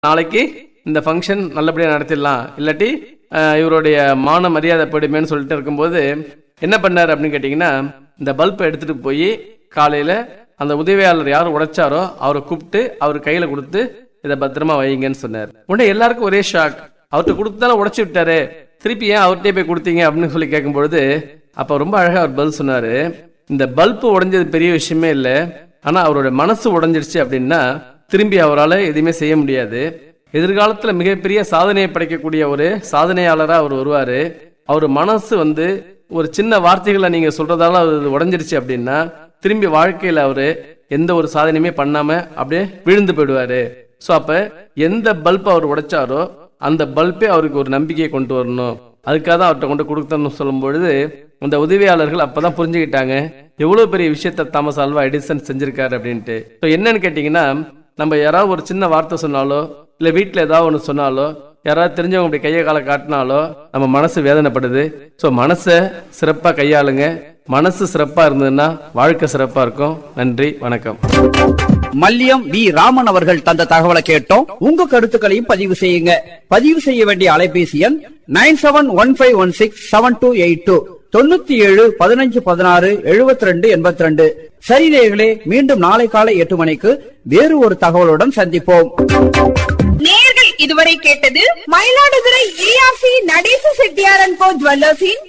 நாளைக்கு இந்த ஃபங்க்ஷன் நல்லபடியாக நடத்திடலாம் இல்லாட்டி அஹ், இவருடைய மான மரியாதை போயிடுமேன்னு சொல்லிட்டு இருக்கும்போது என்ன பண்ணார் அப்படின்னு கேட்டிங்கன்னா இந்த பல்பை எடுத்துட்டு போய் காலையில் அந்த உதவியாளர் யார் உடைச்சாரோ அவரை கூப்பிட்டு அவர் கையில் கொடுத்து இதை பத்திரமா வைங்கன்னு சொன்னார் உடனே எல்லாருக்கும் ஒரே ஷாக் அவர்கிட்ட கொடுத்தாலும் உடைச்சி விட்டாரு திருப்பி ஏன் அவர்கிட்டயே போய் கொடுத்தீங்க அப்படின்னு சொல்லி கேட்கும்பொழுது அப்போ ரொம்ப அழகாக அவர் பதில் சொன்னார் இந்த பல்பு உடைஞ்சது பெரிய விஷயமே இல்லை ஆனால் அவரோட மனசு உடைஞ்சிருச்சு அப்படின்னா திரும்பி அவரால் எதுவுமே செய்ய முடியாது எதிர்காலத்தில் மிகப்பெரிய சாதனையை படைக்கக்கூடிய ஒரு சாதனையாளராக அவர் வருவார் அவர் மனசு வந்து ஒரு சின்ன வார்த்தைகளை நீங்கள் சொல்கிறதால அது உடஞ்சிருச்சு அப்படின்னா திரும்பி வாழ்க்கையில் அவர் எந்த ஒரு சாதனையுமே பண்ணாமல் அப்படியே விழுந்து போயிடுவார் ஸோ அப்போ எந்த பல்ப் அவர் உடைச்சாரோ அந்த பல்பே அவருக்கு ஒரு நம்பிக்கையை கொண்டு வரணும் அதுக்காக தான் அவர்கிட்ட கொண்டு கொடுத்தோம்னு சொல்லும் பொழுது அந்த உதவியாளர்கள் அப்பதான் புரிஞ்சுக்கிட்டாங்க எவ்வளவு பெரிய விஷயத்த தாமஸ் ஆல்வா எடிசன் செஞ்சிருக்காரு அப்படின்ட்டு ஸோ என்னன்னு கேட்டிங்கன்னா நம்ம யாராவது ஒரு சின்ன வார்த்தை சொன்னாலோ இல்லை வீட்டில் ஏதாவது ஒன்று சொன்னாலோ யாராவது தெரிஞ்சவங்க அப்படி கையை காலை காட்டினாலோ நம்ம மனசு வேதனைப்படுது ஸோ மனசை சிறப்பாக கையாளுங்க மனசு சிறப்பாக இருந்ததுன்னா வாழ்க்கை சிறப்பாக இருக்கும் நன்றி வணக்கம் மல்லியம் வி ராமன் அவர்கள் தந்த தகவலை கேட்டோம் உங்க கருத்துக்களையும் பதிவு செய்யுங்க பதிவு செய்ய வேண்டிய அலைபேசி எண் nine seven one five one six seven two eight two தொண்ணூத்தி ஏழு பதினஞ்சு பதினாறு எழுபத்தி ரெண்டு எண்பத்தி ரெண்டு சரி நேயர்களே மீண்டும் நாளை காலை எட்டு மணிக்கு வேறு ஒரு தகவலுடன் சந்திப்போம் நேர்கள் இதுவரை கேட்டது மயிலாடுதுறை ஏஆர்சி நடேச செட்டியாரன் கோ ஜுவல்லர்ஸின்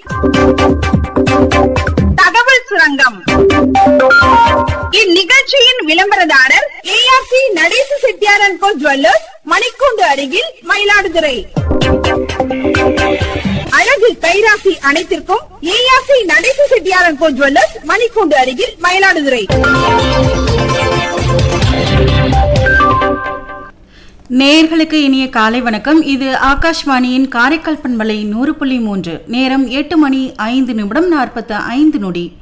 தகவல் சுரங்கம் இந்நிகழ்ச்சியின் விளம்பரதாரர் ஏஆர்சி நடேச செட்டியாரன் கோ ஜுவல்லர்ஸ் மணிக்கூண்டு அருகில் மயிலாடுதுறை அழகு கைராசி அனைத்திற்கும் ஏஆர்சி நடேச செட்டியாரன் கோ ஜுவல்லர்ஸ் மணிக்கூண்டு அருகில் மயிலாடுதுறை நேயர்களுக்கு இனிய காலை வணக்கம் இது ஆகாஷ்வாணியின் காரைக்கால் பண்பலை நூறு புள்ளி மூன்று நேரம் எட்டு மணி ஐந்து நிமிடம் நாற்பத்து ஐந்து நொடி